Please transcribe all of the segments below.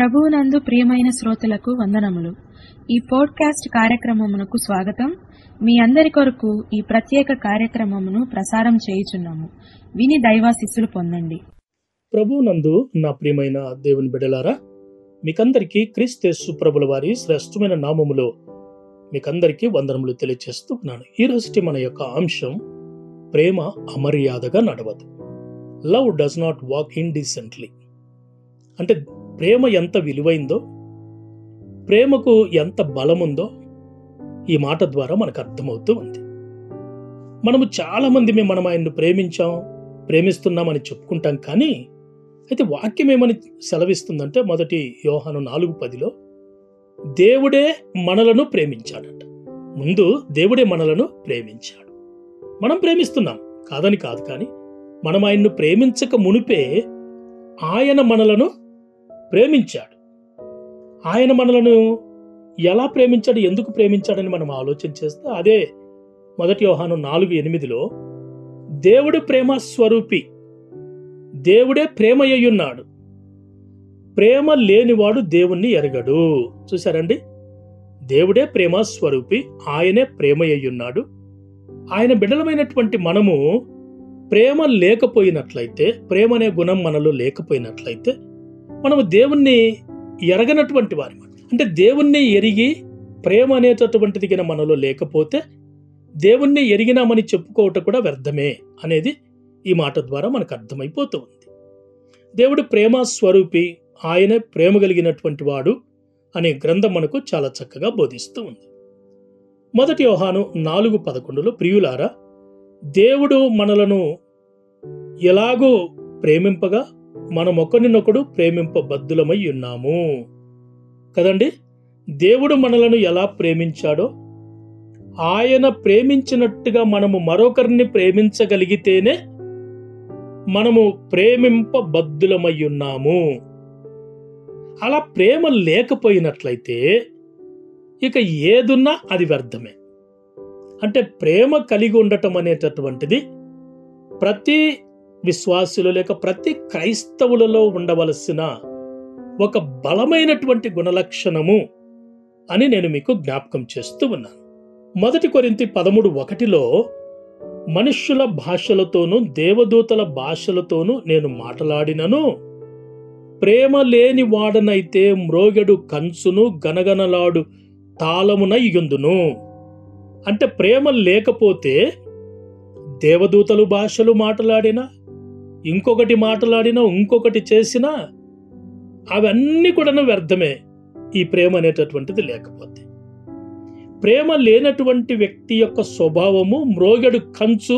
ప్రభువునందు ప్రియమైన శ్రోతలకు వందనములు ఈ పోడ్కాస్ట్ కార్యక్రమమునకు స్వాగతం మీ అందరి కొరకు ఈ ప్రత్యేక కార్యక్రమమును ప్రసారం చేయుచున్నాము విని దైవాశిస్సులు పొందండి ప్రభునందు నా ప్రియమైన దేవుని బిడలారా మీకందరికీ క్రీస్తేసు ప్రభుల వారి శ్రేష్టమైన నామములో మీకందరికీ వందనములు తెలియజేస్తూ ఉన్నాను ఈ రోజుటి మన యొక్క అంశం ప్రేమ అమర్యాదగా నడవదు love does not walk indecently అంటే ప్రేమ ఎంత విలువైందో ప్రేమకు ఎంత బలముందో ఈ మాట ద్వారా మనకు అర్థమవుతూ ఉంది మనము చాలా మంది మేము మనం ఆయన్ను ప్రేమించాం ప్రేమిస్తున్నామని చెప్పుకుంటాం కానీ అయితే వాక్యం ఏమని సెలవిస్తుందంటే మొదటి యోహాను నాలుగు పదిలో దేవుడే మనలను ప్రేమించాడట ముందు దేవుడే మనలను ప్రేమించాడు మనం ప్రేమిస్తున్నాం కాదని కాదు కానీ మనం ఆయన్ను ప్రేమించక మునిపే ఆయన మనలను ప్రేమించాడు ఆయన మనలను ఎలా ప్రేమించాడు ఎందుకు ప్రేమించాడని మనం ఆలోచన చేస్తే అదే మొదటి యోహాను నాలుగు ఎనిమిదిలో దేవుడు ప్రేమ స్వరూపి దేవుడే ప్రేమ అయ్యున్నాడు ప్రేమ లేనివాడు దేవుణ్ణి ఎరగడు చూసారండి దేవుడే ప్రేమ స్వరూపి ఆయనే ప్రేమ అయ్యున్నాడు ఆయన బిడ్డలమైనటువంటి మనము ప్రేమ లేకపోయినట్లయితే ప్రేమ అనే గుణం మనలో లేకపోయినట్లయితే మనము దేవుణ్ణి ఎరగనటువంటి వారి అంటే దేవుణ్ణి ఎరిగి ప్రేమ అనేటటువంటిది గిన మనలో లేకపోతే దేవుణ్ణి ఎరిగినామని చెప్పుకోవటం కూడా వ్యర్థమే అనేది ఈ మాట ద్వారా మనకు అర్థమైపోతూ ఉంది దేవుడు ప్రేమ స్వరూపి ఆయనే ప్రేమ కలిగినటువంటి వాడు అనే గ్రంథం మనకు చాలా చక్కగా బోధిస్తూ ఉంది మొదటి యోహాను నాలుగు పదకొండులో ప్రియులారా దేవుడు మనలను ఎలాగో ప్రేమింపగా మనం ఒకరినొకడు ప్రేమింపబద్ధులమై ఉన్నాము కదండి దేవుడు మనలను ఎలా ప్రేమించాడో ఆయన ప్రేమించినట్టుగా మనము మరొకరిని ప్రేమించగలిగితేనే మనము ప్రేమింపబద్ధులమై ఉన్నాము అలా ప్రేమ లేకపోయినట్లయితే ఇక ఏదున్నా అది వ్యర్థమే అంటే ప్రేమ కలిగి ఉండటం అనేటటువంటిది ప్రతి విశ్వాసులు లేక ప్రతి క్రైస్తవులలో ఉండవలసిన ఒక బలమైనటువంటి గుణలక్షణము అని నేను మీకు జ్ఞాపకం చేస్తూ ఉన్నాను మొదటి కొరింతి పదమూడు ఒకటిలో మనుష్యుల భాషలతోనూ దేవదూతల భాషలతోనూ నేను మాట్లాడినను ప్రేమ లేని వాడనైతే మ్రోగెడు కంచును గనగనలాడు తాళమున యుందును అంటే ప్రేమ లేకపోతే దేవదూతలు భాషలు మాట్లాడినా ఇంకొకటి మాట్లాడినా ఇంకొకటి చేసినా అవన్నీ కూడా వ్యర్థమే ఈ ప్రేమ అనేటటువంటిది లేకపోతే ప్రేమ లేనటువంటి వ్యక్తి యొక్క స్వభావము మ్రోగెడు కంచు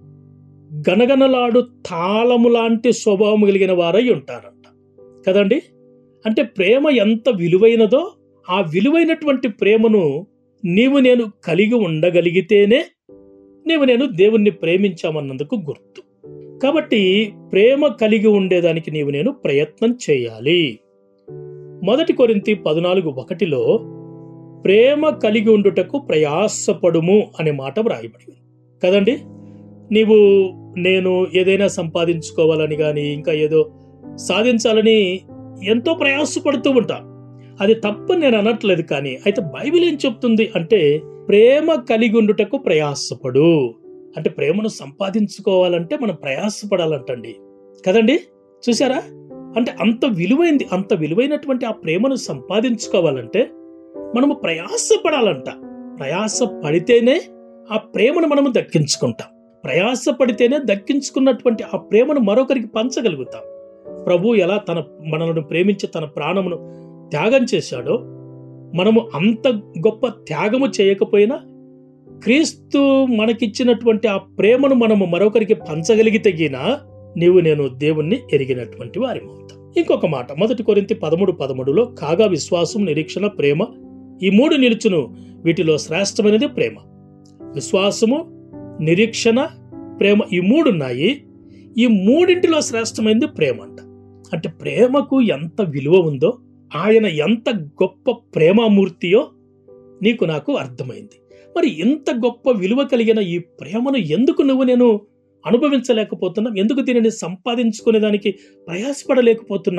గనగనలాడు తాళము లాంటి స్వభావం కలిగిన వారై ఉంటారంట కదండి అంటే ప్రేమ ఎంత విలువైనదో ఆ విలువైనటువంటి ప్రేమను నీవు నేను కలిగి ఉండగలిగితేనే నీవు నేను దేవుణ్ణి ప్రేమించామన్నందుకు గుర్తు కాబట్టి ప్రేమ కలిగి ఉండేదానికి నీవు నేను ప్రయత్నం చేయాలి మొదటి కొరింతి పద్నాలుగు ఒకటిలో ప్రేమ కలిగి ఉండుటకు ప్రయాసపడుము అనే మాట వ్రాయబడి కదండి నీవు నేను ఏదైనా సంపాదించుకోవాలని కానీ ఇంకా ఏదో సాధించాలని ఎంతో ప్రయాసపడుతూ ఉంటా అది తప్పని నేను అనట్లేదు కానీ అయితే బైబిల్ ఏం చెప్తుంది అంటే ప్రేమ కలిగి ఉండుటకు ప్రయాసపడు అంటే ప్రేమను సంపాదించుకోవాలంటే మనం ప్రయాసపడాలంటండి కదండి చూసారా అంటే అంత విలువైంది అంత విలువైనటువంటి ఆ ప్రేమను సంపాదించుకోవాలంటే మనము ప్రయాసపడాలంట ప్రయాస పడితేనే ఆ ప్రేమను మనము దక్కించుకుంటాం ప్రయాస పడితేనే దక్కించుకున్నటువంటి ఆ ప్రేమను మరొకరికి పంచగలుగుతాం ప్రభు ఎలా తన మనలను ప్రేమించి తన ప్రాణమును త్యాగం చేశాడో మనము అంత గొప్ప త్యాగము చేయకపోయినా క్రీస్తు మనకిచ్చినటువంటి ఆ ప్రేమను మనము మరొకరికి పంచగలిగితే గినా నీవు నేను దేవుణ్ణి ఎరిగినటువంటి వారి అవుతాం ఇంకొక మాట మొదటి కొరింతి పదమూడు పదమూడులో కాగా విశ్వాసం నిరీక్షణ ప్రేమ ఈ మూడు నిలుచును వీటిలో శ్రేష్టమైనది ప్రేమ విశ్వాసము నిరీక్షణ ప్రేమ ఈ మూడు ఉన్నాయి ఈ మూడింటిలో శ్రేష్టమైనది ప్రేమ అంట అంటే ప్రేమకు ఎంత విలువ ఉందో ఆయన ఎంత గొప్ప ప్రేమామూర్తియో నీకు నాకు అర్థమైంది మరి ఇంత గొప్ప విలువ కలిగిన ఈ ప్రేమను ఎందుకు నువ్వు నేను అనుభవించలేకపోతున్నాం ఎందుకు దీనిని సంపాదించుకునే దానికి ప్రయాసపడలేకపోతున్నాం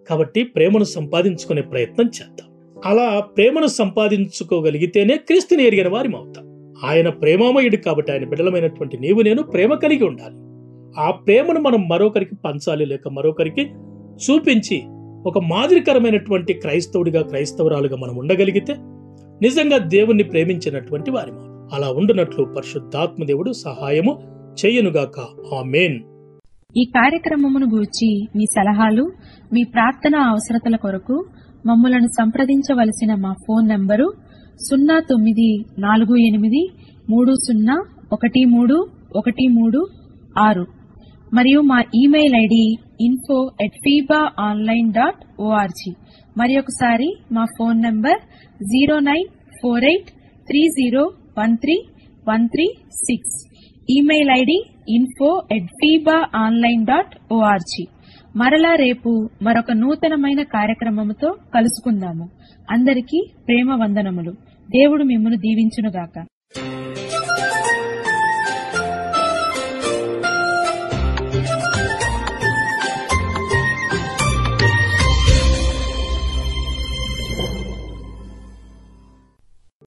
కాబట్టి ప్రేమను సంపాదించుకునే ప్రయత్నం చేద్దాం అలా ప్రేమను సంపాదించుకోగలిగితేనే క్రీస్తుని ఎరిగిన వారి అవుతాం ఆయన ప్రేమామయుడు కాబట్టి ఆయన బిడ్డలమైనటువంటి నీవు నేను ప్రేమ కలిగి ఉండాలి ఆ ప్రేమను మనం మరొకరికి పంచాలి లేక మరొకరికి చూపించి ఒక మాదిరికరమైనటువంటి క్రైస్తవుడిగా క్రైస్తవురాలుగా మనం ఉండగలిగితే నిజంగా దేవుణ్ణి ప్రేమించినటువంటి వారి అలా ఉండునట్లు పరిశుద్ధాత్మ దేవుడు సహాయము చెయ్యనుగాక ఆమెన్ ఈ కార్యక్రమమును గూర్చి మీ సలహాలు మీ ప్రార్థన అవసరతల కొరకు మమ్మలను సంప్రదించవలసిన మా ఫోన్ నంబరు సున్నా తొమ్మిది నాలుగు ఎనిమిది మూడు సున్నా ఒకటి మూడు ఒకటి మూడు ఆరు మరియు మా email ID info at FEBA online dot ORG మరి ఒకసారి మా phone number zero nine four eight three zero one three one three six email ID info at FEBA online dot ORG మరలా రేపు మరొక నూతనమైన కార్యక్రమముతో కలుసుకుందాము అందరికీ ప్రేమ వందనములు దేవుడు మిమ్మను దీవించునుగాక